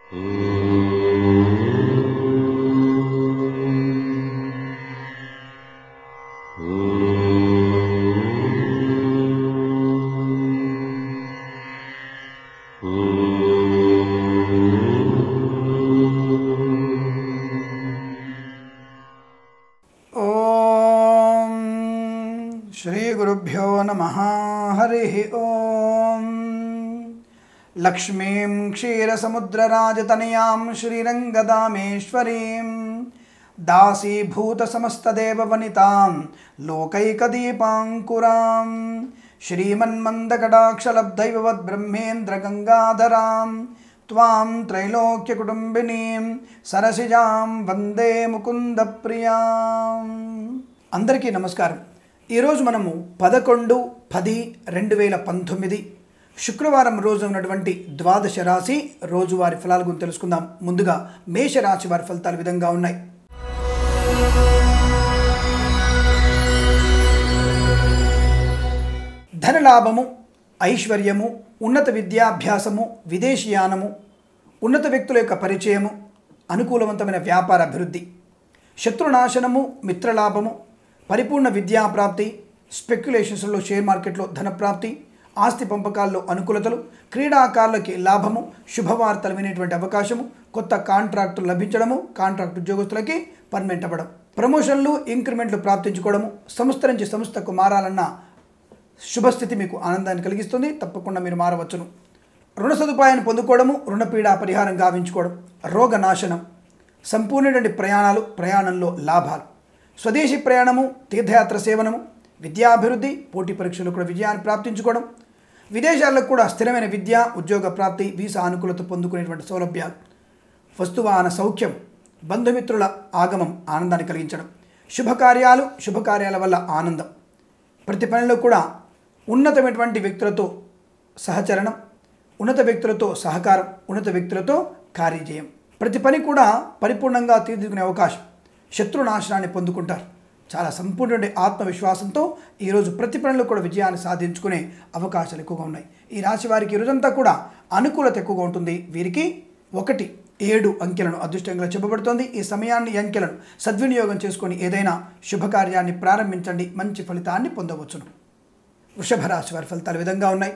ॐ श्रीगुरुभ्यो नमः हरिः ॐ लक्ष्मीं क्षीरसमुद्रराजतनयां श्रीरङ्गदामेश्वरीं दासीभूतसमस्तदेववनितां लोकैकदीपाङ्कुरां श्रीमन्मन्दकटाक्षलब्धैववद्ब्रह्मेन्द्रगङ्गाधरां त्वां त्रैलोक्यकुटुम्बिनीं సరసిజాం వందే ముకుంద ప్రియాం అందరికీ నమస్కారం ఈరోజు మనము పదకొండు పది రెండు వేల పంతొమ్మిది శుక్రవారం రోజు ఉన్నటువంటి ద్వాదశ రాశి రోజువారి ఫలాల గురించి తెలుసుకుందాం ముందుగా మేషరాశి వారి ఫలితాలు ఈ విధంగా ఉన్నాయి ధనలాభము ఐశ్వర్యము ఉన్నత విద్యాభ్యాసము విదేశీయానము ఉన్నత వ్యక్తుల యొక్క పరిచయము అనుకూలవంతమైన వ్యాపార అభివృద్ధి శత్రునాశనము మిత్రలాభము పరిపూర్ణ విద్యా ప్రాప్తి స్పెక్యులేషన్స్లో షేర్ మార్కెట్లో ధనప్రాప్తి ఆస్తి పంపకాల్లో అనుకూలతలు క్రీడాకారులకి లాభము శుభవార్తలు వినేటువంటి అవకాశము కొత్త కాంట్రాక్టులు లభించడము కాంట్రాక్ట్ ఉద్యోగస్తులకి పర్మనెంట్ అవ్వడం ప్రమోషన్లు ఇంక్రిమెంట్లు ప్రాప్తించుకోవడము సంస్థ నుంచి సంస్థకు మారాలన్న శుభస్థితి మీకు ఆనందాన్ని కలిగిస్తుంది తప్పకుండా మీరు మారవచ్చును రుణ సదుపాయాన్ని పొందుకోవడము రుణపీడ పరిహారం గావించుకోవడం రోగ నాశనం సంపూర్ణటువంటి ప్రయాణాలు ప్రయాణంలో లాభాలు స్వదేశీ ప్రయాణము తీర్థయాత్ర సేవనము విద్యాభివృద్ధి పోటీ పరీక్షలు కూడా విజయాన్ని ప్రాప్తించుకోవడం విదేశాల్లో కూడా స్థిరమైన విద్య ఉద్యోగ ప్రాప్తి వీసా అనుకూలత పొందుకునేటువంటి సౌలభ్యాలు వస్తువాహన సౌఖ్యం బంధుమిత్రుల ఆగమం ఆనందాన్ని కలిగించడం శుభకార్యాలు శుభకార్యాల వల్ల ఆనందం ప్రతి పనిలో కూడా ఉన్నతమైనటువంటి వ్యక్తులతో సహచరణం ఉన్నత వ్యక్తులతో సహకారం ఉన్నత వ్యక్తులతో కార్యజయం ప్రతి పని కూడా పరిపూర్ణంగా తీర్చుకునే అవకాశం శత్రునాశనాన్ని పొందుకుంటారు చాలా సంపూర్ణ ఆత్మవిశ్వాసంతో ఈరోజు ప్రతి పనిలో కూడా విజయాన్ని సాధించుకునే అవకాశాలు ఎక్కువగా ఉన్నాయి ఈ రాశి వారికి ఈ రోజంతా కూడా అనుకూలత ఎక్కువగా ఉంటుంది వీరికి ఒకటి ఏడు అంకెలను అదృష్టంగా చెప్పబడుతోంది ఈ సమయాన్ని ఈ అంకెలను సద్వినియోగం చేసుకొని ఏదైనా శుభకార్యాన్ని ప్రారంభించండి మంచి ఫలితాన్ని పొందవచ్చును వృషభ రాశి వారి ఫలితాలు ఈ విధంగా ఉన్నాయి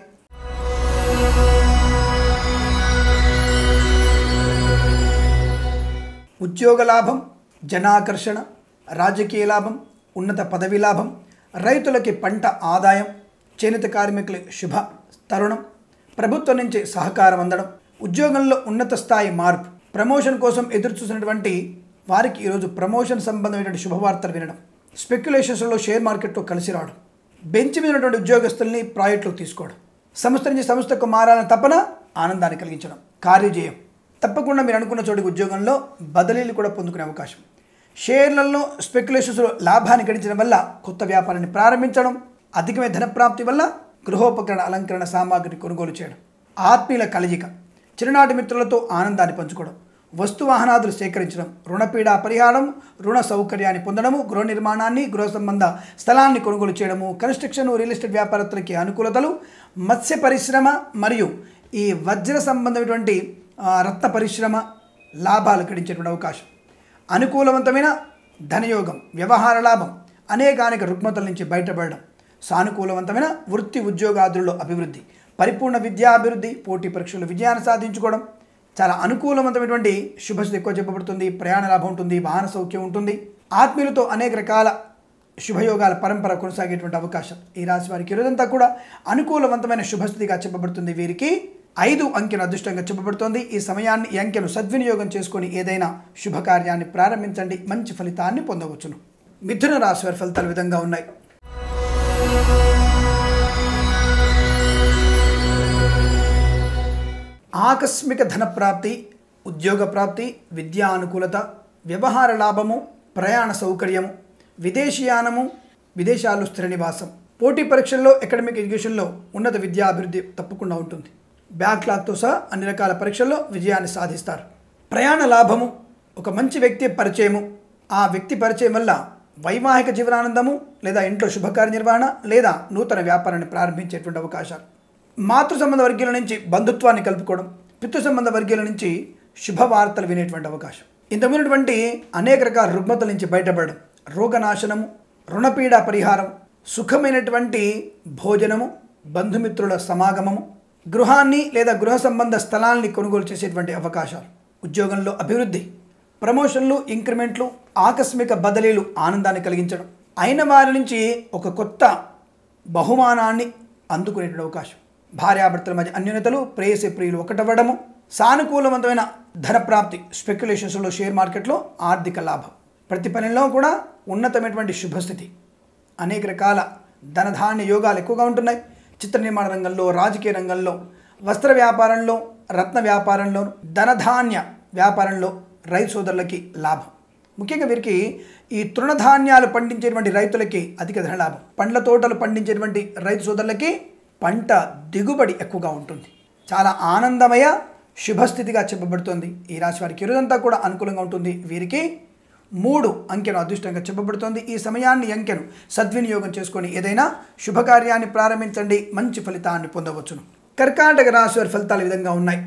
ఉద్యోగ లాభం జనాకర్షణ రాజకీయ లాభం ఉన్నత పదవి లాభం రైతులకి పంట ఆదాయం చేనేత కార్మికులకి శుభ తరుణం ప్రభుత్వం నుంచి సహకారం అందడం ఉద్యోగంలో ఉన్నత స్థాయి మార్పు ప్రమోషన్ కోసం ఎదురు చూసినటువంటి వారికి ఈరోజు ప్రమోషన్ సంబంధమైనటువంటి శుభవార్తలు వినడం స్పెక్యులేషన్స్లో షేర్ మార్కెట్లో కలిసి రావడం బెంచ్ మీద ఉన్నటువంటి ఉద్యోగస్తుల్ని ప్రాజెక్టులో తీసుకోవడం సంస్థ నుంచి సంస్థకు మారాలని తపన ఆనందాన్ని కలిగించడం కార్యజయం తప్పకుండా మీరు అనుకున్న చోటికి ఉద్యోగంలో బదిలీలు కూడా పొందుకునే అవకాశం షేర్లలో స్పెక్యులేషన్స్లో లాభాన్ని గడించడం వల్ల కొత్త వ్యాపారాన్ని ప్రారంభించడం అధికమైన ధనప్రాప్తి వల్ల గృహోపకరణ అలంకరణ సామాగ్రిని కొనుగోలు చేయడం ఆత్మీయుల కలయిక చిరునాటి మిత్రులతో ఆనందాన్ని పంచుకోవడం వస్తు వాహనాదులు సేకరించడం రుణపీడ పరిహారం రుణ సౌకర్యాన్ని పొందడము గృహ నిర్మాణాన్ని గృహ సంబంధ స్థలాన్ని కొనుగోలు చేయడము కన్స్ట్రక్షన్ రియల్ ఎస్టేట్ వ్యాపారస్తులకి అనుకూలతలు మత్స్య పరిశ్రమ మరియు ఈ వజ్ర సంబంధమైనటువంటి ఆ, రత్న పరిశ్రమ లాభాలు గడించేటువంటి అవకాశం అనుకూలవంతమైన ధనయోగం వ్యవహార లాభం అనేకానేక రుగ్మతల నుంచి బయటపడడం సానుకూలవంతమైన వృత్తి ఉద్యోగాదుల్లో అభివృద్ధి పరిపూర్ణ విద్యాభివృద్ధి పోటీ పరీక్షలు విజయాన్ని సాధించుకోవడం చాలా అనుకూలవంతమైనటువంటి శుభస్థితి ఎక్కువ చెప్పబడుతుంది ప్రయాణ లాభం ఉంటుంది వాహన సౌఖ్యం ఉంటుంది ఆత్మీయులతో అనేక రకాల శుభయోగాల పరంపర కొనసాగేటువంటి అవకాశం ఈ రాశి వారికి ఈరోజంతా కూడా అనుకూలవంతమైన శుభస్థితిగా చెప్పబడుతుంది వీరికి ఐదు అంకెను అదృష్టంగా చెప్పబడుతోంది ఈ సమయాన్ని ఈ అంకెను సద్వినియోగం చేసుకొని ఏదైనా శుభకార్యాన్ని ప్రారంభించండి మంచి ఫలితాన్ని పొందవచ్చును మిథున రాశి వారి ఫలితాలు ఈ విధంగా ఉన్నాయి ఆకస్మిక ధన ప్రాప్తి ఉద్యోగ ప్రాప్తి విద్యా అనుకూలత వ్యవహార లాభము ప్రయాణ సౌకర్యము విదేశీయానము విదేశాల్లో స్థిర నివాసం పోటీ పరీక్షల్లో అకాడమిక్ ఎడ్యుకేషన్లో ఉన్నత విద్యా అభివృద్ధి తప్పకుండా ఉంటుంది బ్యాక్లాగ్తో సహా అన్ని రకాల పరీక్షల్లో విజయాన్ని సాధిస్తారు ప్రయాణ లాభము ఒక మంచి వ్యక్తి పరిచయము ఆ వ్యక్తి పరిచయం వల్ల వైవాహిక జీవనానందము లేదా ఇంట్లో శుభకార్య నిర్వహణ లేదా నూతన వ్యాపారాన్ని ప్రారంభించేటువంటి అవకాశాలు మాతృ సంబంధ వర్గీయుల నుంచి బంధుత్వాన్ని కలుపుకోవడం పితృ సంబంధ వర్గీయుల నుంచి శుభవార్తలు వినేటువంటి అవకాశం ఇంతకుమున్నటువంటి అనేక రకాల రుగ్మతల నుంచి బయటపడడం రోగనాశనము రుణపీడ పరిహారం సుఖమైనటువంటి భోజనము బంధుమిత్రుల సమాగమము గృహాన్ని లేదా గృహ సంబంధ స్థలాల్ని కొనుగోలు చేసేటువంటి అవకాశాలు ఉద్యోగంలో అభివృద్ధి ప్రమోషన్లు ఇంక్రిమెంట్లు ఆకస్మిక బదిలీలు ఆనందాన్ని కలిగించడం అయిన వారి నుంచి ఒక కొత్త బహుమానాన్ని అందుకునేటువంటి అవకాశం భార్యాభర్తల మధ్య అన్యోన్యతలు ప్రేయసి ప్రియులు ఒకటవ్వడము సానుకూలవంతమైన ధన ప్రాప్తి స్పెక్యులేషన్స్లో షేర్ మార్కెట్లో ఆర్థిక లాభం ప్రతి పనిలో కూడా ఉన్నతమైనటువంటి శుభస్థితి అనేక రకాల ధనధాన్య యోగాలు ఎక్కువగా ఉంటున్నాయి చిత్ర నిర్మాణ రంగంలో రాజకీయ రంగంలో వస్త్ర వ్యాపారంలో రత్న వ్యాపారంలో ధనధాన్య వ్యాపారంలో రైతు సోదరులకి లాభం ముఖ్యంగా వీరికి ఈ తృణధాన్యాలు పండించేటువంటి రైతులకి అధిక ధన లాభం పండ్ల తోటలు పండించేటువంటి రైతు సోదరులకి పంట దిగుబడి ఎక్కువగా ఉంటుంది చాలా ఆనందమయ శుభస్థితిగా చెప్పబడుతుంది ఈ రాశి వారికి ఇరుదంతా కూడా అనుకూలంగా ఉంటుంది వీరికి మూడు అంకెను అదృష్టంగా చెప్పబడుతోంది ఈ సమయాన్ని ఈ అంకెను సద్వినియోగం చేసుకొని ఏదైనా శుభకార్యాన్ని ప్రారంభించండి మంచి ఫలితాన్ని పొందవచ్చును కర్కాటక రాశి వారి ఫలితాలు ఈ విధంగా ఉన్నాయి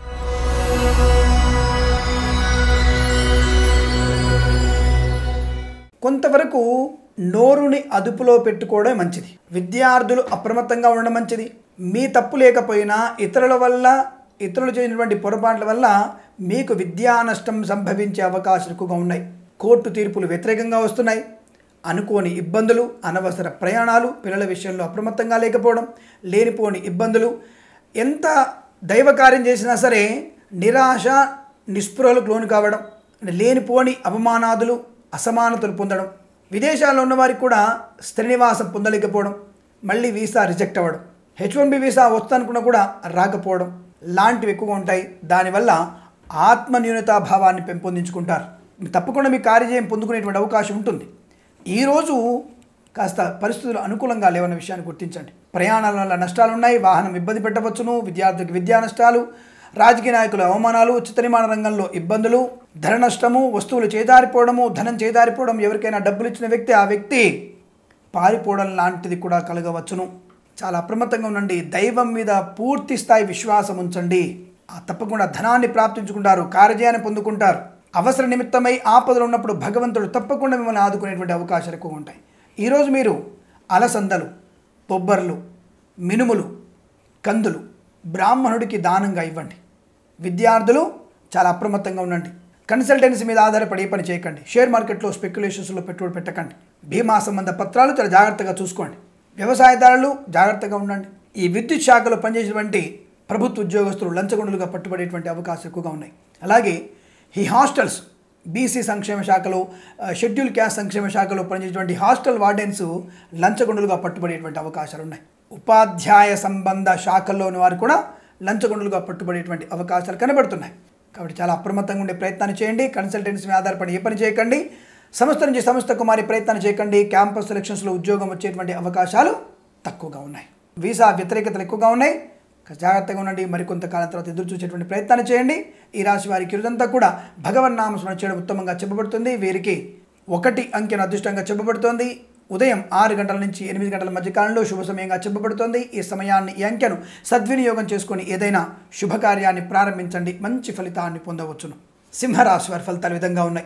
కొంతవరకు నోరుని అదుపులో పెట్టుకోవడం మంచిది విద్యార్థులు అప్రమత్తంగా ఉండడం మంచిది మీ తప్పు లేకపోయినా ఇతరుల వల్ల ఇతరులు చేసినటువంటి పొరపాట్ల వల్ల మీకు విద్యా నష్టం సంభవించే అవకాశాలు ఎక్కువగా ఉన్నాయి కోర్టు తీర్పులు వ్యతిరేకంగా వస్తున్నాయి అనుకోని ఇబ్బందులు అనవసర ప్రయాణాలు పిల్లల విషయంలో అప్రమత్తంగా లేకపోవడం లేనిపోని ఇబ్బందులు ఎంత దైవ కార్యం చేసినా సరే నిరాశ నిస్పృహలకు లోను కావడం లేనిపోని అవమానాదులు అసమానతలు పొందడం విదేశాల్లో ఉన్నవారికి కూడా శ్రీనివాసం పొందలేకపోవడం మళ్ళీ వీసా రిజెక్ట్ అవ్వడం హెచ్ వన్ బి వీసా వస్తానుకున్నా కూడా రాకపోవడం లాంటివి ఎక్కువగా ఉంటాయి దానివల్ల ఆత్మన్యూనతాభావాన్ని పెంపొందించుకుంటారు తప్పకుండా మీ కార్యజయం పొందుకునేటువంటి అవకాశం ఉంటుంది ఈరోజు కాస్త పరిస్థితులు అనుకూలంగా లేవన్న విషయాన్ని గుర్తించండి ప్రయాణాల వల్ల నష్టాలు ఉన్నాయి వాహనం ఇబ్బంది పెట్టవచ్చును విద్యార్థులకు విద్యా నష్టాలు రాజకీయ నాయకుల అవమానాలు చిత్రనిర్మాణ రంగంలో ఇబ్బందులు ధన నష్టము వస్తువులు చేదారిపోవడము ధనం చేదారిపోవడం ఎవరికైనా డబ్బులు ఇచ్చిన వ్యక్తి ఆ వ్యక్తి పారిపోవడం లాంటిది కూడా కలగవచ్చును చాలా అప్రమత్తంగా ఉండండి దైవం మీద పూర్తి స్థాయి విశ్వాసం ఉంచండి ఆ తప్పకుండా ధనాన్ని ప్రాప్తించుకుంటారు కార్యజయాన్ని పొందుకుంటారు అవసర నిమిత్తమై ఆపదలు ఉన్నప్పుడు భగవంతుడు తప్పకుండా మిమ్మల్ని ఆదుకునేటువంటి అవకాశాలు ఎక్కువ ఉంటాయి ఈరోజు మీరు అలసందలు బొబ్బర్లు మినుములు కందులు బ్రాహ్మణుడికి దానంగా ఇవ్వండి విద్యార్థులు చాలా అప్రమత్తంగా ఉండండి కన్సల్టెన్సీ మీద ఆధారపడి ఏ పని చేయకండి షేర్ మార్కెట్లో స్పెక్యులేషన్స్లో పెట్టుబడి పెట్టకండి బీమా సంబంధ పత్రాలు చాలా జాగ్రత్తగా చూసుకోండి వ్యవసాయదారులు జాగ్రత్తగా ఉండండి ఈ విద్యుత్ శాఖలో పనిచేసేటువంటి ప్రభుత్వ ఉద్యోగస్తులు లంచగొండులుగా పట్టుబడేటువంటి అవకాశాలు ఎక్కువగా ఉన్నాయి అలాగే ఈ హాస్టల్స్ బీసీ సంక్షేమ శాఖలో ఆ, షెడ్యూల్ క్యాస్ట్ సంక్షేమ శాఖలో పనిచేసేటువంటి హాస్టల్ వార్డెన్స్ లంచగొండులుగా పట్టుబడేటువంటి అవకాశాలు ఉన్నాయి ఉపాధ్యాయ సంబంధ శాఖల్లోని వారు కూడా లంచగొండులుగా పట్టుబడేటువంటి అవకాశాలు కనబడుతున్నాయి కాబట్టి చాలా అప్రమత్తంగా ఉండే ప్రయత్నాన్ని చేయండి కన్సల్టెన్సీ మీద ఆధారపడి ఏ పని చేయకండి సంస్థ నుంచి సంస్థకు మారి ప్రయత్నాన్ని చేయకండి క్యాంపస్ సెలక్షన్స్లో ఉద్యోగం వచ్చేటువంటి అవకాశాలు తక్కువగా ఉన్నాయి వీసా వ్యతిరేకతలు ఎక్కువగా ఉన్నాయి కాస్త జాగ్రత్తగా ఉండండి మరికొంత కాలం తర్వాత ఎదురు చూసేటువంటి ప్రయత్నాన్ని చేయండి ఈ రాశి వారికి ఇరుదంతా కూడా భగవన్ నామస్మరణ చేయడం ఉత్తమంగా చెప్పబడుతుంది వీరికి ఒకటి అంకెను అదృష్టంగా చెప్పబడుతోంది ఉదయం ఆరు గంటల నుంచి ఎనిమిది గంటల మధ్య కాలంలో శుభ సమయంగా చెప్పబడుతోంది ఈ సమయాన్ని ఈ అంకెను సద్వినియోగం చేసుకొని ఏదైనా శుభకార్యాన్ని ప్రారంభించండి మంచి ఫలితాన్ని పొందవచ్చును సింహరాశి వారి ఫలితాలు ఈ విధంగా ఉన్నాయి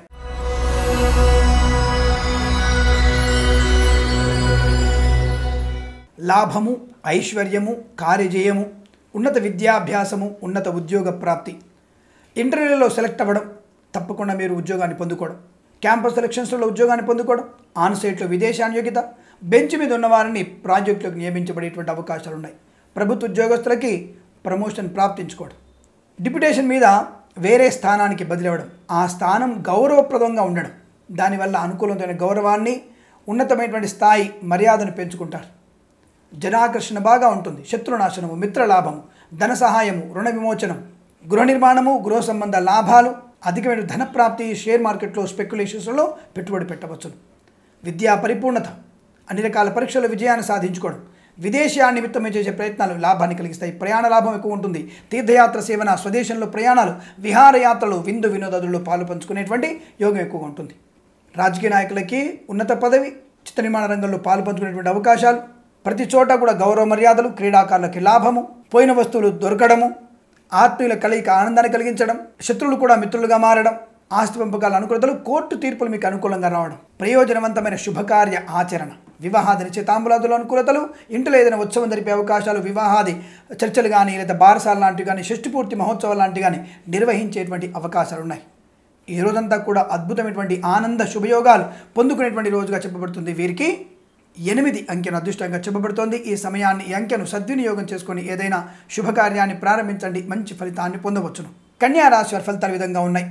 లాభము ఐశ్వర్యము కార్యజయము ఉన్నత విద్యాభ్యాసము ఉన్నత ఉద్యోగ ప్రాప్తి ఇంటర్వ్యూలలో సెలెక్ట్ అవ్వడం తప్పకుండా మీరు ఉద్యోగాన్ని పొందుకోవడం క్యాంపస్ సెలక్షన్స్లో ఉద్యోగాన్ని పొందుకోవడం ఆన్ సైట్లో విదేశాన్యోగ్యత బెంచ్ మీద ఉన్న వారిని ప్రాజెక్టులకు నియమించబడేటువంటి అవకాశాలు ఉన్నాయి ప్రభుత్వ ఉద్యోగస్తులకి ప్రమోషన్ ప్రాప్తించుకోవడం డిప్యుటేషన్ మీద వేరే స్థానానికి బదిలీ అవ్వడం ఆ స్థానం గౌరవప్రదంగా ఉండడం దానివల్ల అనుకూలమైన గౌరవాన్ని ఉన్నతమైనటువంటి స్థాయి మర్యాదను పెంచుకుంటారు జనాకర్షణ బాగా ఉంటుంది శత్రునాశనము మిత్రలాభము ధన సహాయము రుణ విమోచనం గృహ నిర్మాణము గృహ సంబంధ లాభాలు అధికమైన ధన ప్రాప్తి షేర్ మార్కెట్లో స్పెక్యులేషన్స్లో పెట్టుబడి పెట్టవచ్చును విద్యా పరిపూర్ణత అన్ని రకాల పరీక్షల విజయాన్ని సాధించుకోవడం విదేశీయా నిమిత్తమే చేసే ప్రయత్నాలు లాభాన్ని కలిగిస్తాయి ప్రయాణ లాభం ఎక్కువ ఉంటుంది తీర్థయాత్ర సేవన స్వదేశంలో ప్రయాణాలు విహారయాత్రలు విందు వినోదాదుల్లో పాలు పంచుకునేటువంటి యోగం ఎక్కువగా ఉంటుంది రాజకీయ నాయకులకి ఉన్నత పదవి చిత్ర నిర్మాణ రంగంలో పాలు పంచుకునేటువంటి అవకాశాలు ప్రతి చోట కూడా గౌరవ మర్యాదలు క్రీడాకారులకి లాభము పోయిన వస్తువులు దొరకడము ఆత్మీయుల కలయిక ఆనందాన్ని కలిగించడం శత్రువులు కూడా మిత్రులుగా మారడం ఆస్తి పంపకాల అనుకూలతలు కోర్టు తీర్పులు మీకు అనుకూలంగా రావడం ప్రయోజనవంతమైన శుభకార్య ఆచరణ వివాహాది నిశ్చితాంబులాదుల అనుకూలతలు ఇంట్లో ఏదైనా ఉత్సవం జరిపే అవకాశాలు వివాహాది చర్చలు కానీ లేదా బారసాల లాంటివి కానీ షష్టిపూర్తి మహోత్సవాలు లాంటివి కానీ నిర్వహించేటువంటి అవకాశాలు ఉన్నాయి ఈ రోజంతా కూడా అద్భుతమైనటువంటి ఆనంద శుభయోగాలు పొందుకునేటువంటి రోజుగా చెప్పబడుతుంది వీరికి ఎనిమిది అంకెను అదృష్టంగా చెప్పబడుతోంది ఈ సమయాన్ని ఈ అంకెను సద్వినియోగం చేసుకొని ఏదైనా శుభకార్యాన్ని ప్రారంభించండి మంచి ఫలితాన్ని పొందవచ్చును కన్యా రాశి వారి ఫలితాలు ఈ విధంగా ఉన్నాయి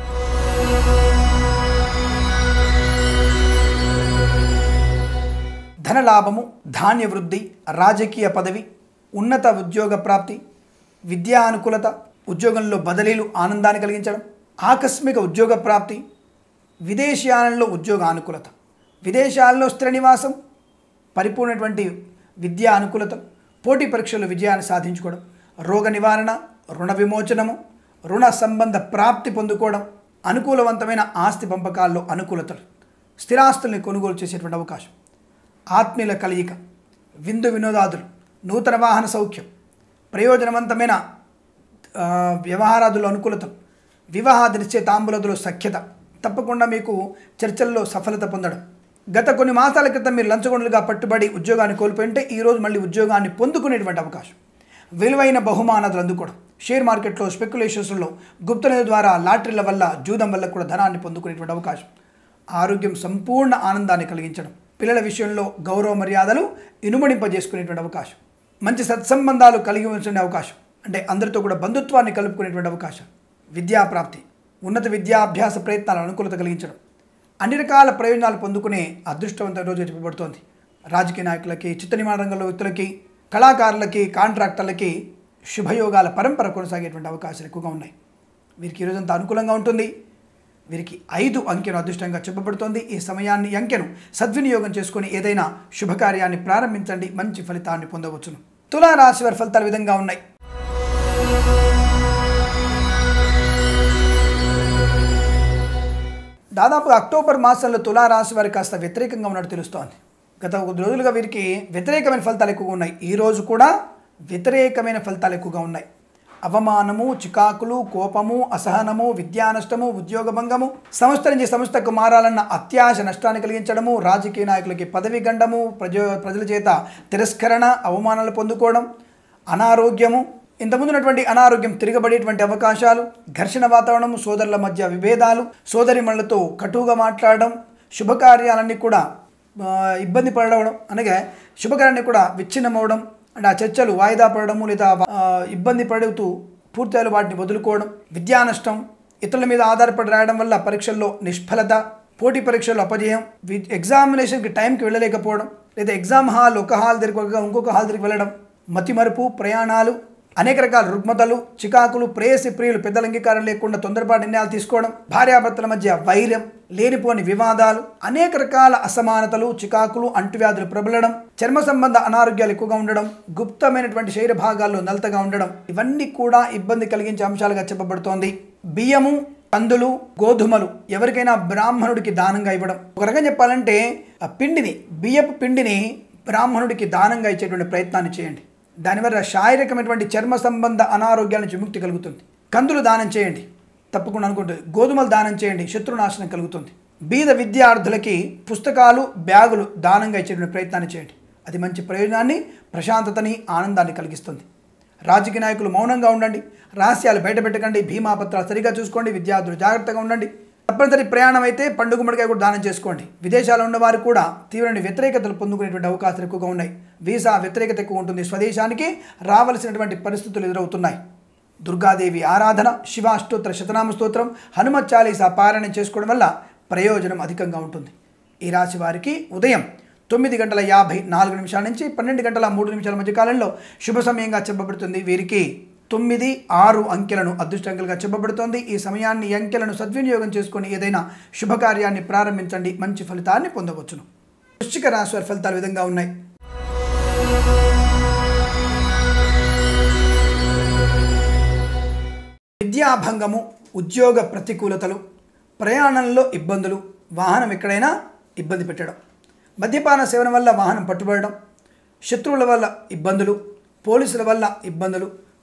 ధనలాభము ధాన్య వృద్ధి రాజకీయ పదవి ఉన్నత ఉద్యోగ ప్రాప్తి విద్యా అనుకూలత ఉద్యోగంలో బదిలీలు ఆనందాన్ని కలిగించడం ఆకస్మిక ఉద్యోగ ప్రాప్తి విదేశీయానంలో ఉద్యోగ అనుకూలత విదేశాల్లో స్థిర నివాసం పరిపూర్ణటువంటి విద్యా అనుకూలత పోటీ పరీక్షల్లో విజయాన్ని సాధించుకోవడం రోగ నివారణ రుణ విమోచనము రుణ సంబంధ ప్రాప్తి పొందుకోవడం అనుకూలవంతమైన ఆస్తి పంపకాల్లో అనుకూలతలు స్థిరాస్తుల్ని కొనుగోలు చేసేటువంటి అవకాశం ఆత్మీయుల కలయిక విందు వినోదాదులు నూతన వాహన సౌఖ్యం ప్రయోజనవంతమైన ఆ, వ్యవహారాదుల అనుకూలత వివాహాది నిశ్చయితాంబులదులో సఖ్యత తప్పకుండా మీకు చర్చల్లో సఫలత పొందడం గత కొన్ని మాసాల క్రితం మీరు లంచగొండలుగా పట్టుబడి ఉద్యోగాన్ని కోల్పోయింటే ఈరోజు మళ్ళీ ఉద్యోగాన్ని పొందుకునేటువంటి అవకాశం విలువైన బహుమానాలు అందుకోవడం షేర్ మార్కెట్లో స్పెక్యులేషన్స్లో గుప్తనిధి ద్వారా లాటరీల వల్ల జూదం వల్ల కూడా ధనాన్ని పొందుకునేటువంటి అవకాశం ఆరోగ్యం సంపూర్ణ ఆనందాన్ని కలిగించడం పిల్లల విషయంలో గౌరవ మర్యాదలు ఇనుమడింపజేసుకునేటువంటి అవకాశం మంచి సత్సంబంధాలు కలిగి ఉంచుకునే అవకాశం అంటే అందరితో కూడా బంధుత్వాన్ని కలుపుకునేటువంటి అవకాశం విద్యాప్రాప్తి ఉన్నత విద్యాభ్యాస ప్రయత్నాల అనుకూలత కలిగించడం అన్ని రకాల ప్రయోజనాలు పొందుకునే అదృష్టవంతమైన రోజు చెప్పబడుతోంది రాజకీయ నాయకులకి చిత్ర నిర్మాణ రంగంలో వ్యక్తులకి కళాకారులకి కాంట్రాక్టర్లకి శుభయోగాల పరంపర కొనసాగేటువంటి అవకాశాలు ఎక్కువగా ఉన్నాయి వీరికి ఈ రోజంతా అనుకూలంగా ఉంటుంది వీరికి ఐదు అంకెను అదృష్టంగా చెప్పబడుతోంది ఈ సమయాన్ని ఈ అంకెను సద్వినియోగం చేసుకొని ఏదైనా శుభకార్యాన్ని ప్రారంభించండి మంచి ఫలితాన్ని పొందవచ్చును తులా రాశి వారి ఫలితాలు ఈ విధంగా ఉన్నాయి దాదాపు అక్టోబర్ మాసంలో తులా రాశి వారికి కాస్త వ్యతిరేకంగా ఉన్నట్టు తెలుస్తోంది గత కొద్ది రోజులుగా వీరికి వ్యతిరేకమైన ఫలితాలు ఎక్కువగా ఉన్నాయి ఈ రోజు కూడా వ్యతిరేకమైన ఫలితాలు ఎక్కువగా ఉన్నాయి అవమానము చికాకులు కోపము అసహనము విద్యా నష్టము ఉద్యోగ భంగము సంస్థ నుంచి సంస్థకు మారాలన్న అత్యాశ నష్టాన్ని కలిగించడము రాజకీయ నాయకులకి పదవి గండము ప్రజ ప్రజల చేత తిరస్కరణ అవమానాలు పొందుకోవడం అనారోగ్యము ఇంతకుముందు ఉన్నటువంటి అనారోగ్యం తిరగబడేటువంటి అవకాశాలు ఘర్షణ వాతావరణం సోదరుల మధ్య విభేదాలు సోదరిమణులతో కటువుగా మాట్లాడడం శుభకార్యాలన్నీ కూడా ఆ, ఇబ్బంది పడడం అనగా శుభకార్యాన్ని కూడా విచ్ఛిన్నమవడం అంటే ఆ చర్చలు వాయిదా పడడము లేదా ఆ, ఇబ్బంది పడుతూ పూర్తిగా వాటిని వదులుకోవడం విద్యా నష్టం ఇతరుల మీద ఆధారపడి రాయడం వల్ల పరీక్షల్లో నిష్ఫలత పోటీ పరీక్షల్లో అపజయం వి- ఎగ్జామినేషన్కి టైంకి వెళ్ళలేకపోవడం లేదా ఎగ్జామ్ హాల్ ఒక హాల్ దగ్గర ఇంకొక హాల్ దగ్గరికి వెళ్ళడం మతిమరుపు ప్రయాణాలు అనేక రకాల రుగ్మతలు చికాకులు ప్రేయసి ప్రియులు పెద్దల అంగీకారం లేకుండా తొందరపాటు నిర్ణయాలు తీసుకోవడం భార్యాభర్తల మధ్య వైరం లేనిపోని వివాదాలు అనేక రకాల అసమానతలు చికాకులు అంటువ్యాధులు ప్రబలడం చర్మ సంబంధ అనారోగ్యాలు ఎక్కువగా ఉండడం గుప్తమైనటువంటి శరీర భాగాల్లో నలతగా ఉండడం ఇవన్నీ కూడా ఇబ్బంది కలిగించే అంశాలుగా చెప్పబడుతోంది బియ్యము కందులు గోధుమలు ఎవరికైనా బ్రాహ్మణుడికి దానంగా ఇవ్వడం ఒక రకంగా చెప్పాలంటే ఆ పిండిని బియ్యపు పిండిని బ్రాహ్మణుడికి దానంగా ఇచ్చేటువంటి ప్రయత్నాన్ని చేయండి దానివల్ల శారీరకమైనటువంటి చర్మ సంబంధ అనారోగ్యాల నుంచి విముక్తి కలుగుతుంది కందులు దానం చేయండి తప్పకుండా అనుకుంటుంది గోధుమలు దానం చేయండి శత్రునాశనం కలుగుతుంది బీద విద్యార్థులకి పుస్తకాలు బ్యాగులు దానంగా ఇచ్చేటువంటి ప్రయత్నాన్ని చేయండి అది మంచి ప్రయోజనాన్ని ప్రశాంతతని ఆనందాన్ని కలిగిస్తుంది రాజకీయ నాయకులు మౌనంగా ఉండండి రహస్యాలు బయటపెట్టకండి భీమా పత్రాలు సరిగా చూసుకోండి విద్యార్థులు జాగ్రత్తగా ఉండండి తప్పనిసరి ప్రయాణం అయితే పండుగ ముడికాయ కూడా దానం చేసుకోండి విదేశాల్లో ఉన్న వారు కూడా తీవ్రమైన వ్యతిరేకతలు పొందుకునేటువంటి అవకాశాలు ఎక్కువగా ఉన్నాయి వీసా వ్యతిరేకత ఎక్కువ ఉంటుంది స్వదేశానికి రావలసినటువంటి పరిస్థితులు ఎదురవుతున్నాయి దుర్గాదేవి ఆరాధన శివాష్టోత్తర శతనామ స్తోత్రం హనుమత్ చాలీసా పారాయణం చేసుకోవడం వల్ల ప్రయోజనం అధికంగా ఉంటుంది ఈ రాశి వారికి ఉదయం తొమ్మిది గంటల యాభై నాలుగు నిమిషాల నుంచి పన్నెండు గంటల మూడు నిమిషాల మధ్య కాలంలో శుభ సమయంగా చెప్పబడుతుంది వీరికి తొమ్మిది ఆరు అంకెలను అదృష్టంకెలుగా చెప్పబడుతోంది ఈ సమయాన్ని ఈ అంకెలను సద్వినియోగం చేసుకొని ఏదైనా శుభకార్యాన్ని ప్రారంభించండి మంచి ఫలితాన్ని పొందవచ్చును వృశ్చిక రాశి వారి ఫలితాలు ఈ విధంగా ఉన్నాయి విద్యాభంగము ఉద్యోగ ప్రతికూలతలు ప్రయాణంలో ఇబ్బందులు వాహనం ఎక్కడైనా ఇబ్బంది పెట్టడం మద్యపాన సేవన వల్ల వాహనం పట్టుబడడం శత్రువుల వల్ల ఇబ్బందులు పోలీసుల వల్ల ఇబ్బందులు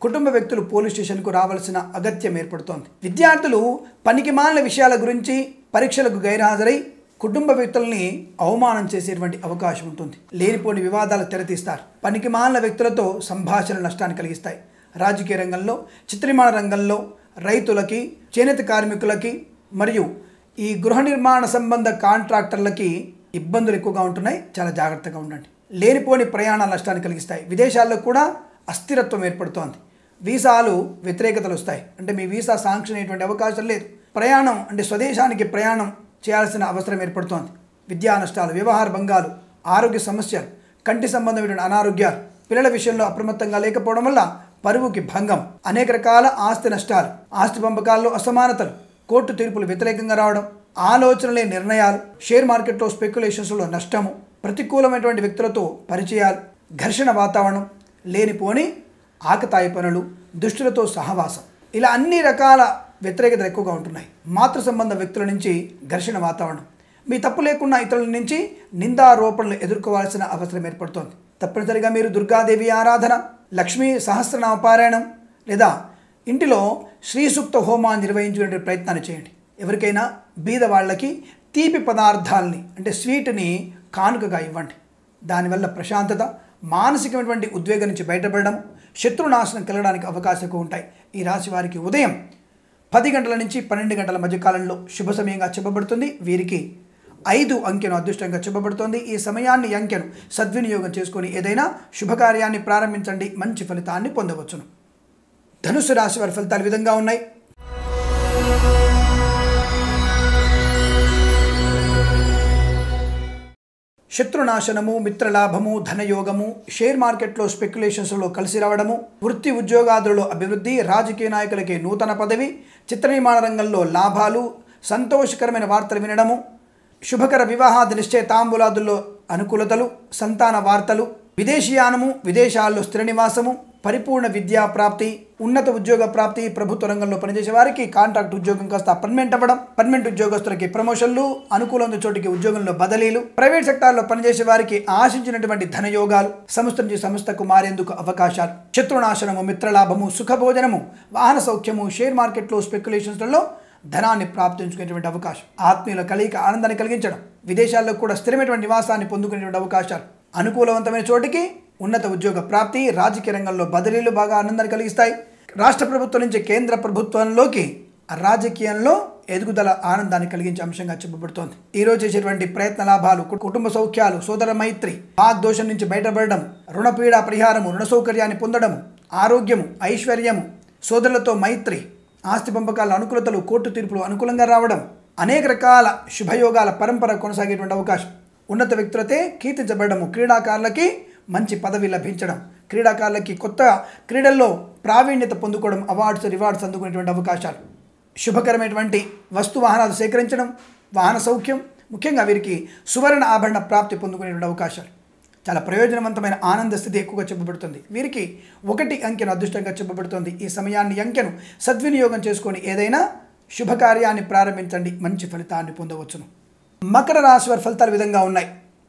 కుటుంబ వ్యక్తులు పోలీస్ స్టేషన్కు రావాల్సిన అగత్యం ఏర్పడుతోంది విద్యార్థులు పనికిమాలిన విషయాల గురించి పరీక్షలకు గైర్హాజరై కుటుంబ వ్యక్తుల్ని అవమానం చేసేటువంటి అవకాశం ఉంటుంది లేనిపోని వివాదాలు తెరతీస్తారు పనికిమాలిన వ్యక్తులతో సంభాషణ నష్టాన్ని కలిగిస్తాయి రాజకీయ రంగంలో చిత్రనిర్మాణ రంగంలో రైతులకి చేనేత కార్మికులకి మరియు ఈ గృహ నిర్మాణ సంబంధ కాంట్రాక్టర్లకి ఇబ్బందులు ఎక్కువగా ఉంటున్నాయి చాలా జాగ్రత్తగా ఉండండి లేనిపోని ప్రయాణ నష్టాన్ని కలిగిస్తాయి విదేశాల్లో కూడా అస్థిరత్వం ఏర్పడుతోంది వీసాలు వ్యతిరేకతలు వస్తాయి అంటే మీ వీసా శాంక్షన్ అయ్యేటువంటి అవకాశం లేదు ప్రయాణం అంటే స్వదేశానికి ప్రయాణం చేయాల్సిన అవసరం ఏర్పడుతోంది విద్యా నష్టాలు వ్యవహార భంగాలు ఆరోగ్య సమస్యలు కంటి సంబంధమైన అనారోగ్యాలు పిల్లల విషయంలో అప్రమత్తంగా లేకపోవడం వల్ల పరువుకి భంగం అనేక రకాల ఆస్తి నష్టాలు ఆస్తి పంపకాల్లో అసమానతలు కోర్టు తీర్పులు వ్యతిరేకంగా రావడం ఆలోచనలే నిర్ణయాలు షేర్ మార్కెట్లో స్పెక్యులేషన్స్లో నష్టము ప్రతికూలమైనటువంటి వ్యక్తులతో పరిచయాలు ఘర్షణ వాతావరణం లేనిపోని ఆకతాయి పనులు దుష్టులతో సహవాసం ఇలా అన్ని రకాల వ్యతిరేకతలు ఎక్కువగా ఉంటున్నాయి మాతృ సంబంధ వ్యక్తుల నుంచి ఘర్షణ వాతావరణం మీ తప్పు లేకుండా ఇతరుల నుంచి నిందారోపణలు ఎదుర్కోవాల్సిన అవసరం ఏర్పడుతోంది తప్పనిసరిగా మీరు దుర్గాదేవి ఆరాధన లక్ష్మీ సహస్రనామ పారాయణం లేదా ఇంటిలో శ్రీసూక్త హోమాన్ని నిర్వహించుకునే ప్రయత్నాన్ని చేయండి ఎవరికైనా బీద వాళ్ళకి తీపి పదార్థాలని అంటే స్వీట్ని కానుకగా ఇవ్వండి దానివల్ల ప్రశాంతత మానసికమైనటువంటి ఉద్వేగం నుంచి బయటపడడం శత్రునాశనం కలగడానికి అవకాశం ఎక్కువ ఉంటాయి ఈ రాశి వారికి ఉదయం పది గంటల నుంచి పన్నెండు గంటల మధ్య కాలంలో శుభ సమయంగా చెప్పబడుతుంది వీరికి ఐదు అంకెను అదృష్టంగా చెప్పబడుతోంది ఈ సమయాన్ని ఈ అంకెను సద్వినియోగం చేసుకొని ఏదైనా శుభకార్యాన్ని ప్రారంభించండి మంచి ఫలితాన్ని పొందవచ్చును ధనుసు రాశి వారి ఫలితాలు ఈ విధంగా ఉన్నాయి శత్రునాశనము మిత్రలాభము ధనయోగము షేర్ మార్కెట్లో స్పెక్యులేషన్స్లో కలిసి రావడము వృత్తి ఉద్యోగాదులలో అభివృద్ధి రాజకీయ నాయకులకి నూతన పదవి చిత్ర నిర్మాణ రంగంలో లాభాలు సంతోషకరమైన వార్తలు వినడము శుభకర వివాహాది నిశ్చయతాంబూలాదుల్లో అనుకూలతలు సంతాన వార్తలు విదేశీయానము విదేశాల్లో స్థిర నివాసము పరిపూర్ణ విద్యా ప్రాప్తి ఉన్నత ఉద్యోగ ప్రాప్తి ప్రభుత్వ రంగంలో పనిచేసే వారికి కాంట్రాక్ట్ ఉద్యోగం కాస్త పర్మనెంట్ అవ్వడం పర్మనెంట్ ఉద్యోగస్తులకి ప్రమోషన్లు అనుకూలమైన చోటికి ఉద్యోగంలో బదిలీలు ప్రైవేట్ సెక్టార్లో పనిచేసే వారికి ఆశించినటువంటి ధనయోగాలు సంస్థ నుంచి సంస్థకు మారేందుకు అవకాశాలు శత్రునాశనము మిత్రలాభము సుఖభోజనము వాహన సౌఖ్యము షేర్ మార్కెట్లో స్పెక్యులేషన్స్లలో ధనాన్ని ప్రాప్తించుకునేటువంటి అవకాశం ఆత్మీయుల కలయిక ఆనందాన్ని కలిగించడం విదేశాల్లో కూడా స్థిరమైనటువంటి నివాసాన్ని పొందుకునేటువంటి అవకాశాలు అనుకూలవంతమైన చోటికి ఉన్నత ఉద్యోగ ప్రాప్తి రాజకీయ రంగంలో బదిలీలు బాగా ఆనందాన్ని కలిగిస్తాయి రాష్ట్ర ప్రభుత్వం నుంచి కేంద్ర ప్రభుత్వంలోకి రాజకీయంలో ఎదుగుదల ఆనందాన్ని కలిగించే అంశంగా చెప్పబడుతోంది ఈ రోజు చేసేటువంటి ప్రయత్న లాభాలు కు- కుటుంబ సౌఖ్యాలు సోదర మైత్రి వాగ్దోషం నుంచి బయటపడడం రుణపీడ పరిహారము రుణ సౌకర్యాన్ని పొందడము ఆరోగ్యము ఐశ్వర్యము సోదరులతో మైత్రి ఆస్తి పంపకాల అనుకూలతలు కోర్టు తీర్పులు అనుకూలంగా రావడం అనేక రకాల శుభయోగాల పరంపర కొనసాగేటువంటి అవకాశం ఉన్నత వ్యక్తులతే కీర్తించబడము క్రీడాకారులకి మంచి పదవి లభించడం క్రీడాకారులకి కొత్త క్రీడల్లో ప్రావీణ్యత పొందుకోవడం అవార్డ్స్ రివార్డ్స్ అందుకునేటువంటి అవకాశాలు శుభకరమైనటువంటి వస్తు వాహనాలు సేకరించడం వాహన సౌఖ్యం ముఖ్యంగా వీరికి సువర్ణ ఆభరణ ప్రాప్తి పొందుకునేటువంటి అవకాశాలు చాలా ప్రయోజనవంతమైన ఆనంద స్థితి ఎక్కువగా చెప్పబడుతుంది వీరికి ఒకటి అంకెను అదృష్టంగా చెప్పబడుతుంది ఈ సమయాన్ని ఈ అంకెను సద్వినియోగం చేసుకొని ఏదైనా శుభకార్యాన్ని ప్రారంభించండి మంచి ఫలితాన్ని పొందవచ్చును మకర రాశి వారి ఫలితాలు ఈ విధంగా ఉన్నాయి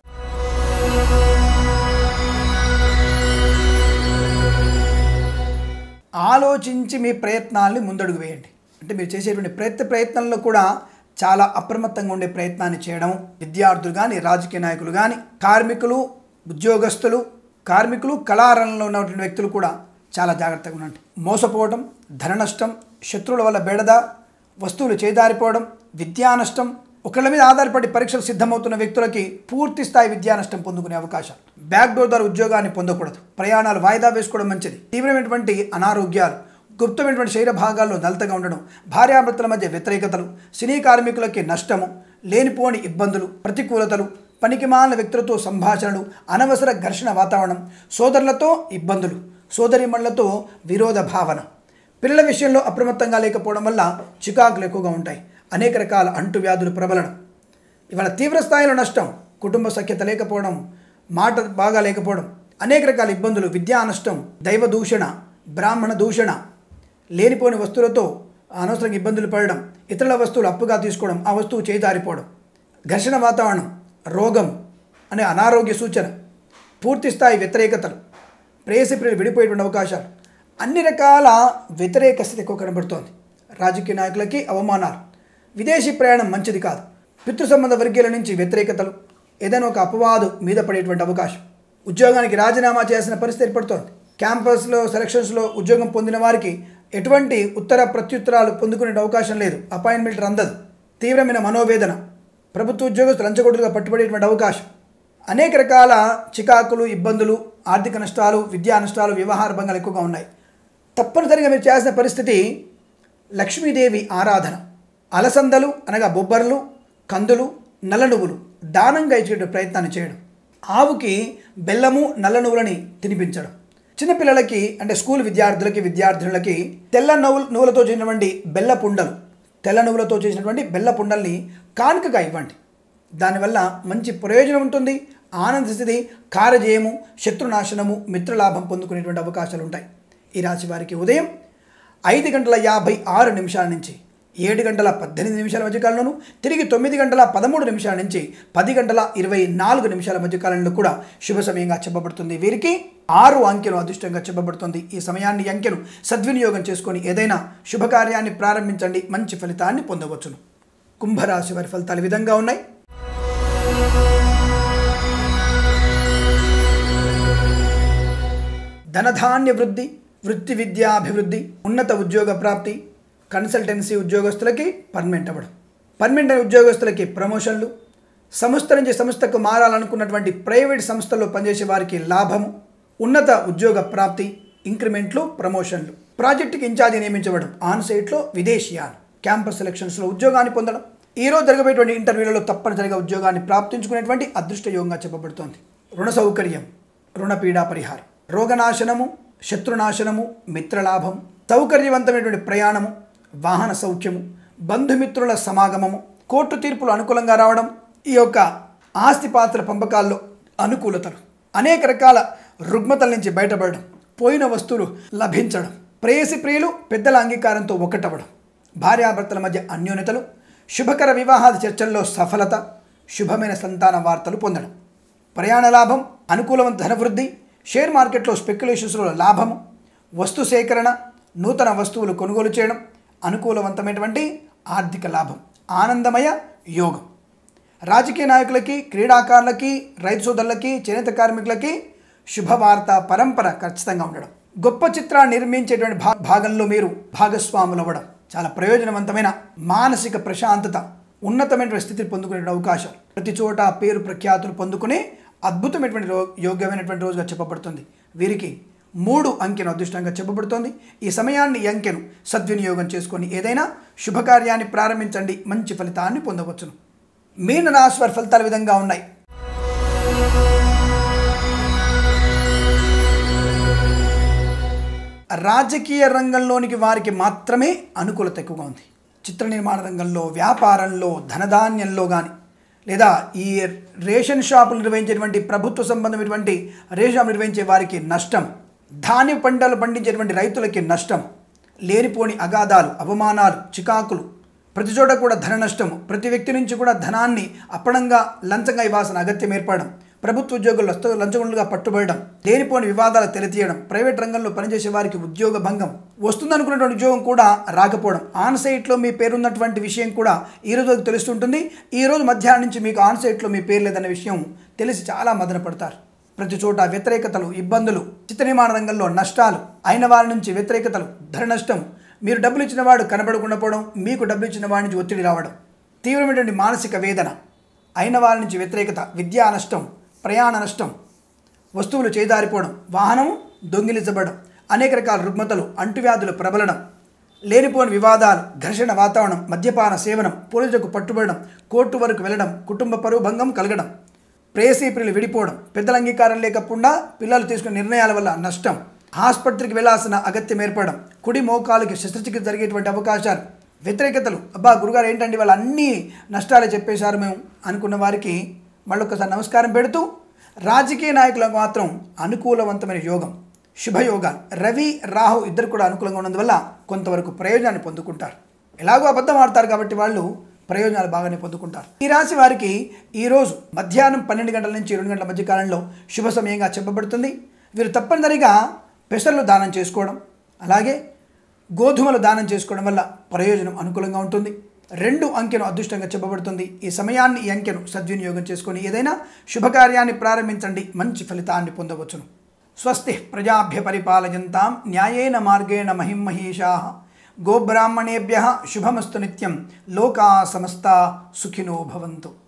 ఆలోచించి మీ ప్రయత్నాల్ని ముందడుగు వేయండి అంటే మీరు చేసేటువంటి ప్రతి ప్రయత్నంలో కూడా చాలా అప్రమత్తంగా ఉండే ప్రయత్నాన్ని చేయడం విద్యార్థులు కానీ రాజకీయ నాయకులు కానీ కార్మికులు ఉద్యోగస్తులు కార్మికులు కళారంగంలో ఉన్నటువంటి వ్యక్తులు కూడా చాలా జాగ్రత్తగా ఉండండి మోసపోవడం ధన నష్టం శత్రువుల వల్ల బెడద వస్తువులు చేదారిపోవడం విద్యా నష్టం ఒకళ్ళ మీద ఆధారపడి పరీక్షలు సిద్ధమవుతున్న వ్యక్తులకి పూర్తి స్థాయి విద్యా నష్టం పొందుకునే అవకాశం బ్యాక్ డోర్ ద్వారా ఉద్యోగాన్ని పొందకూడదు ప్రయాణాలు వాయిదా వేసుకోవడం మంచిది తీవ్రమైనటువంటి అనారోగ్యాలు గుప్తమైనటువంటి శరీర భాగాల్లో నలతగా ఉండడం భార్యాభర్తల మధ్య వ్యతిరేకతలు సినీ కార్మికులకి నష్టము లేనిపోని ఇబ్బందులు ప్రతికూలతలు పనికిమాలిన వ్యక్తులతో సంభాషణలు అనవసర ఘర్షణ వాతావరణం సోదరులతో ఇబ్బందులు సోదరిమణులతో విరోధ భావన పిల్లల విషయంలో అప్రమత్తంగా లేకపోవడం వల్ల చికాకులు ఎక్కువగా ఉంటాయి అనేక రకాల అంటువ్యాధులు ప్రబలడం ఇవాళ తీవ్ర స్థాయిలో నష్టం కుటుంబ సఖ్యత లేకపోవడం మాట బాగా లేకపోవడం అనేక రకాల ఇబ్బందులు విద్యా నష్టం దైవ దూషణ బ్రాహ్మణ దూషణ లేనిపోని వస్తువులతో అనవసరంగా ఇబ్బందులు పడడం ఇతరుల వస్తువులు అప్పుగా తీసుకోవడం ఆ వస్తువు చేదారిపోవడం ఘర్షణ వాతావరణం రోగం అనే అనారోగ్య సూచన పూర్తి స్థాయి వ్యతిరేకతలు ప్రేయసి ప్రియులు విడిపోయేటువంటి అవకాశాలు అన్ని రకాల వ్యతిరేక స్థితి ఎక్కువ కనబడుతోంది రాజకీయ నాయకులకి అవమానాలు విదేశీ ప్రయాణం మంచిది కాదు పితృ సంబంధ వర్గీయుల నుంచి వ్యతిరేకతలు ఏదైనా ఒక అపవాదు మీద పడేటువంటి అవకాశం ఉద్యోగానికి రాజీనామా చేయాల్సిన పరిస్థితి ఏర్పడుతోంది క్యాంపస్లో సెలక్షన్స్లో ఉద్యోగం పొందిన వారికి ఎటువంటి ఉత్తర ప్రత్యుత్తరాలు పొందుకునే అవకాశం లేదు అపాయింట్మెంట్ అందదు తీవ్రమైన మనోవేదన ప్రభుత్వ ఉద్యోగస్తులు లంచగొడులుగా పట్టుబడేటువంటి అవకాశం అనేక రకాల చికాకులు ఇబ్బందులు ఆర్థిక నష్టాలు విద్యా నష్టాలు వ్యవహార భంగాలు ఎక్కువగా ఉన్నాయి తప్పనిసరిగా మీరు చేయాల్సిన పరిస్థితి లక్ష్మీదేవి ఆరాధన అలసందలు అనగా బొబ్బర్లు కందులు నల్ల నువ్వులు దానంగా ఇచ్చే ప్రయత్నాన్ని చేయడం ఆవుకి బెల్లము నల్ల నువ్వులని తినిపించడం చిన్నపిల్లలకి అంటే స్కూల్ విద్యార్థులకి విద్యార్థినులకి తెల్ల నువ్వులు నువ్వులతో చేసినటువంటి బెల్ల పుండలు తెల్ల నువ్వులతో చేసినటువంటి బెల్ల పుండల్ని కానుకగా ఇవ్వండి దానివల్ల మంచి ప్రయోజనం ఉంటుంది ఆనంద స్థితి కార్యజయము శత్రునాశనము మిత్రలాభం పొందుకునేటువంటి అవకాశాలు ఉంటాయి ఈ రాశి వారికి ఉదయం ఐదు గంటల యాభై ఆరు నిమిషాల నుంచి ఏడు గంటల పద్దెనిమిది నిమిషాల మధ్యకాలంలోను తిరిగి తొమ్మిది గంటల పదమూడు నిమిషాల నుంచి పది గంటల ఇరవై నాలుగు నిమిషాల మధ్యకాలంలో కూడా శుభ సమయంగా చెప్పబడుతుంది వీరికి ఆరు అంకెలు అదృష్టంగా చెప్పబడుతుంది ఈ సమయాన్ని ఈ అంకెను సద్వినియోగం చేసుకొని ఏదైనా శుభకార్యాన్ని ప్రారంభించండి మంచి ఫలితాన్ని పొందవచ్చును కుంభరాశి వారి ఫలితాలు ఈ విధంగా ఉన్నాయి ధనధాన్య వృద్ధి వృత్తి విద్యాభివృద్ధి ఉన్నత ఉద్యోగ ప్రాప్తి కన్సల్టెన్సీ ఉద్యోగస్తులకి పర్మనెంట్ అవ్వడం పర్మనెంట్ ఉద్యోగస్తులకి ప్రమోషన్లు సంస్థ నుంచి సంస్థకు మారాలనుకున్నటువంటి ప్రైవేట్ సంస్థల్లో పనిచేసే వారికి లాభము ఉన్నత ఉద్యోగ ప్రాప్తి ఇంక్రిమెంట్లు ప్రమోషన్లు ప్రాజెక్టుకి ఇన్ఛార్జి నియమించబడడం ఆన్ సైట్లో విదేశీయాలు క్యాంపస్ సెలక్షన్స్లో ఉద్యోగాన్ని పొందడం ఈ రోజు జరగబోయేటువంటి ఇంటర్వ్యూలలో తప్పనిసరిగా ఉద్యోగాన్ని ప్రాప్తించుకునేటువంటి అదృష్ట యోగంగా చెప్పబడుతోంది రుణ సౌకర్యం రుణపీడా పరిహారం రోగనాశనము శత్రునాశనము మిత్రలాభం సౌకర్యవంతమైనటువంటి ప్రయాణము వాహన సౌఖ్యము బంధుమిత్రుల సమాగమము కోర్టు తీర్పులు అనుకూలంగా రావడం ఈ యొక్క ఆస్తిపాత్ర పంపకాల్లో అనుకూలతలు అనేక రకాల రుగ్మతల నుంచి బయటపడడం పోయిన వస్తువులు లభించడం ప్రేయసి ప్రియులు పెద్దల అంగీకారంతో ఒకటవడం భార్యాభర్తల మధ్య అన్యోన్యతలు శుభకర వివాహాది చర్చల్లో సఫలత శుభమైన సంతాన వార్తలు పొందడం ప్రయాణ లాభం అనుకూలమైన ధనవృద్ధి షేర్ మార్కెట్లో స్పెక్యులేషన్స్లో లాభము వస్తు సేకరణ నూతన వస్తువులు కొనుగోలు చేయడం అనుకూలవంతమైనటువంటి ఆర్థిక లాభం ఆనందమయ యోగం రాజకీయ నాయకులకి క్రీడాకారులకి రైతు సోదరులకి చేనేత కార్మికులకి శుభవార్త పరంపర ఖచ్చితంగా ఉండడం గొప్ప చిత్రాన్ని నిర్మించేటువంటి భా భాగంలో మీరు భాగస్వాములు అవ్వడం చాలా ప్రయోజనవంతమైన మానసిక ప్రశాంతత ఉన్నతమైనటువంటి స్థితిని పొందుకునే అవకాశం ప్రతి చోట పేరు ప్రఖ్యాతులు పొందుకునే అద్భుతమైనటువంటి రో యోగ్యమైనటువంటి రోజుగా చెప్పబడుతుంది వీరికి మూడు అంకెను అదృష్టంగా చెప్పబడుతోంది ఈ సమయాన్ని ఈ అంకెను సద్వినియోగం చేసుకొని ఏదైనా శుభకార్యాన్ని ప్రారంభించండి మంచి ఫలితాన్ని పొందవచ్చును మీన రాశి వారి ఫలితాలు ఈ విధంగా ఉన్నాయి రాజకీయ రంగంలోనికి వారికి మాత్రమే అనుకూలత ఎక్కువగా ఉంది చిత్ర నిర్మాణ రంగంలో వ్యాపారంలో ధనధాన్యంలో కానీ లేదా ఈ రేషన్ షాపులు నిర్వహించేటువంటి ప్రభుత్వ సంబంధమైనటువంటి రేషన్ షాపులు నిర్వహించే వారికి నష్టం ధాన్య పంటలు పండించేటువంటి రైతులకి నష్టం లేనిపోని అగాధాలు అవమానాలు చికాకులు ప్రతి చోట కూడా ధన నష్టము ప్రతి వ్యక్తి నుంచి కూడా ధనాన్ని అప్పడంగా లంచంగా ఇవ్వాల్సిన అగత్యం ఏర్పడడం ప్రభుత్వ ఉద్యోగులు లస్త లంచగొండలుగా పట్టుబడడం లేనిపోని వివాదాలు తెలియతీయడం ప్రైవేట్ రంగంలో పనిచేసే వారికి ఉద్యోగ భంగం వస్తుందనుకున్నటువంటి ఉద్యోగం కూడా రాకపోవడం ఆన్ సైట్లో మీ పేరున్నటువంటి విషయం కూడా ఈ రోజు వరకు తెలుస్తుంటుంది ఈ రోజు మధ్యాహ్నం నుంచి మీకు ఆన్ సైట్లో మీ పేరు లేదన్న విషయం తెలిసి చాలా మదన పడతారు ప్రతి చోట వ్యతిరేకతలు ఇబ్బందులు చిత్ర నిర్మాణ రంగంలో నష్టాలు అయిన వారి నుంచి వ్యతిరేకతలు ధర నష్టం మీరు డబ్బులు ఇచ్చిన వాడు కనబడకుండా పోవడం మీకు డబ్బులు ఇచ్చిన వాడి నుంచి ఒత్తిడి రావడం తీవ్రమైనటువంటి మానసిక వేదన అయిన వారి నుంచి వ్యతిరేకత విద్యా నష్టం ప్రయాణ నష్టం వస్తువులు చేదారిపోవడం వాహనం దొంగిలించబడడం అనేక రకాల రుగ్మతలు అంటువ్యాధులు ప్రబలడం లేనిపోని వివాదాలు ఘర్షణ వాతావరణం మద్యపాన సేవనం పోలీసులకు పట్టుబడడం కోర్టు వరకు వెళ్ళడం కుటుంబ పరువు భంగం కలగడం ప్రేయసీ ప్రియులు విడిపోవడం పెద్దల అంగీకారం లేకుండా పిల్లలు తీసుకునే నిర్ణయాల వల్ల నష్టం ఆసుపత్రికి వెళ్లాల్సిన అగత్యం ఏర్పడడం కుడి మోకాలుకి శస్త్రచికిత్స జరిగేటువంటి అవకాశాలు వ్యతిరేకతలు అబ్బా గురుగారు ఏంటండి వాళ్ళు అన్ని నష్టాలే చెప్పేశారు మేము అనుకున్న వారికి మళ్ళొకసారి నమస్కారం పెడుతూ రాజకీయ నాయకులకు మాత్రం అనుకూలవంతమైన యోగం శుభయోగాలు రవి రాహు ఇద్దరు కూడా అనుకూలంగా ఉన్నందువల్ల కొంతవరకు ప్రయోజనాన్ని పొందుకుంటారు ఎలాగో అబద్ధం ఆడతారు కాబట్టి వాళ్ళు ప్రయోజనాలు బాగానే పొందుకుంటారు ఈ రాశి వారికి ఈరోజు మధ్యాహ్నం పన్నెండు గంటల నుంచి రెండు గంటల మధ్య కాలంలో శుభ సమయంగా చెప్పబడుతుంది వీరు తప్పనిసరిగా పెసర్లు దానం చేసుకోవడం అలాగే గోధుమలు దానం చేసుకోవడం వల్ల ప్రయోజనం అనుకూలంగా ఉంటుంది రెండు అంకెను అదృష్టంగా చెప్పబడుతుంది ఈ సమయాన్ని ఈ అంకెను సద్వినియోగం చేసుకొని ఏదైనా శుభకార్యాన్ని ప్రారంభించండి మంచి ఫలితాన్ని పొందవచ్చును స్వస్తి ప్రజాభ్య పరిపాలయంతాం న్యాయేన మార్గేణ మహిమహేషా గోబ్రాహ్మణేభ్య శుభమస్తు నిత్యం లోకా సమస్త సుఖినో భవంతు